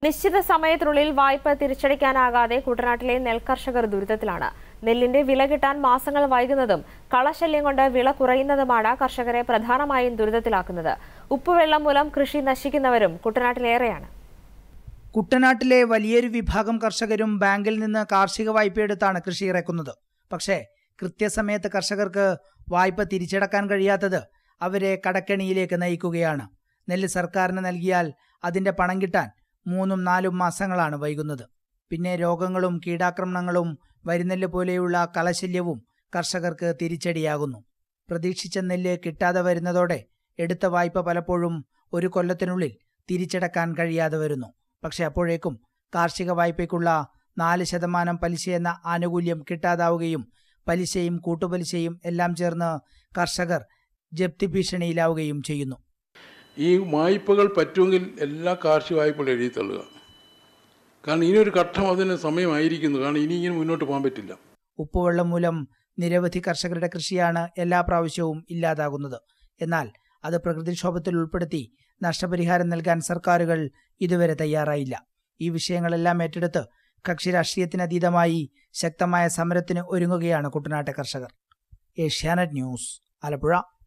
നിശ്ചിത സമയത്തിനുള്ളിൽ വായ്പ തിരിച്ചടയ്ക്കാനാകാതെ കുട്ടനാട്ടിലെ നെൽകർഷകർ ദുരിതത്തിലാണ് നെല്ലിന്റെ വില കിട്ടാൻ മാസങ്ങൾ വൈകുന്നതും കളശല്യം കൊണ്ട് വിള കുറയുന്നതുമാണ് കർഷകരെ പ്രധാനമായും ദുരിതത്തിലാക്കുന്നത് ഉപ്പുവെള്ളം മൂലം കൃഷി നശിക്കുന്നവരും കുട്ടനാട്ടിലേറെയാണ് കുട്ടനാട്ടിലെ വലിയൊരു വിഭാഗം കർഷകരും ബാങ്കിൽ നിന്ന് കാർഷിക വായ്പയെടുത്താണ് കൃഷി ഇറക്കുന്നത് പക്ഷേ കൃത്യസമയത്ത് കർഷകർക്ക് വായ്പ തിരിച്ചടക്കാൻ കഴിയാത്തത് അവരെ കടക്കെണിയിലേക്ക് നയിക്കുകയാണ് നെല്ല് സർക്കാരിന് നൽകിയാൽ അതിന്റെ പണം കിട്ടാൻ മൂന്നും നാലും മാസങ്ങളാണ് വൈകുന്നത് പിന്നെ രോഗങ്ങളും കീടാക്രമണങ്ങളും വരുന്നെല്ല് പോലെയുള്ള കളശല്യവും കർഷകർക്ക് തിരിച്ചടിയാകുന്നു പ്രതീക്ഷിച്ച നെല്ല് കിട്ടാതെ വരുന്നതോടെ എടുത്ത വായ്പ പലപ്പോഴും ഒരു കൊല്ലത്തിനുള്ളിൽ തിരിച്ചടക്കാൻ കഴിയാതെ വരുന്നു പക്ഷെ അപ്പോഴേക്കും കാർഷിക വായ്പയ്ക്കുള്ള നാല് ശതമാനം പലിശയെന്ന ആനുകൂല്യം കിട്ടാതാവുകയും പലിശയും കൂട്ടുപലിശയും എല്ലാം ചേർന്ന് കർഷകർ ജപ്തി ഭീഷണിയിലാവുകയും ചെയ്യുന്നു ഈ വായ്പകൾ പറ്റുമെങ്കിൽ എല്ലാ കാർഷിക വായ്പകളും എഴുതി തള്ളുക കാരണം ഇനിയൊരു ഘട്ടം അതിന് സമയമായിരിക്കുന്നു കാരണം ഇനി ഇങ്ങനെ മുന്നോട്ട് പോകാൻ പറ്റില്ല ഉപ്പുവെള്ളം മൂലം നിരവധി കർഷകരുടെ കൃഷിയാണ് എല്ലാ പ്രാവശ്യവും ഇല്ലാതാകുന്നത് എന്നാൽ അത് പ്രകൃതിക്ഷോഭത്തിൽ ഉൾപ്പെടുത്തി നഷ്ടപരിഹാരം നൽകാൻ സർക്കാരുകൾ ഇതുവരെ തയ്യാറായില്ല ഈ വിഷയങ്ങളെല്ലാം ഏറ്റെടുത്ത് കക്ഷി രാഷ്ട്രീയത്തിനതീതമായി ശക്തമായ സമരത്തിന് ഒരുങ്ങുകയാണ് കുട്ടനാട്ടെ കർഷകർ ഏഷ്യാനെറ്റ് ന്യൂസ് ആലപ്പുഴ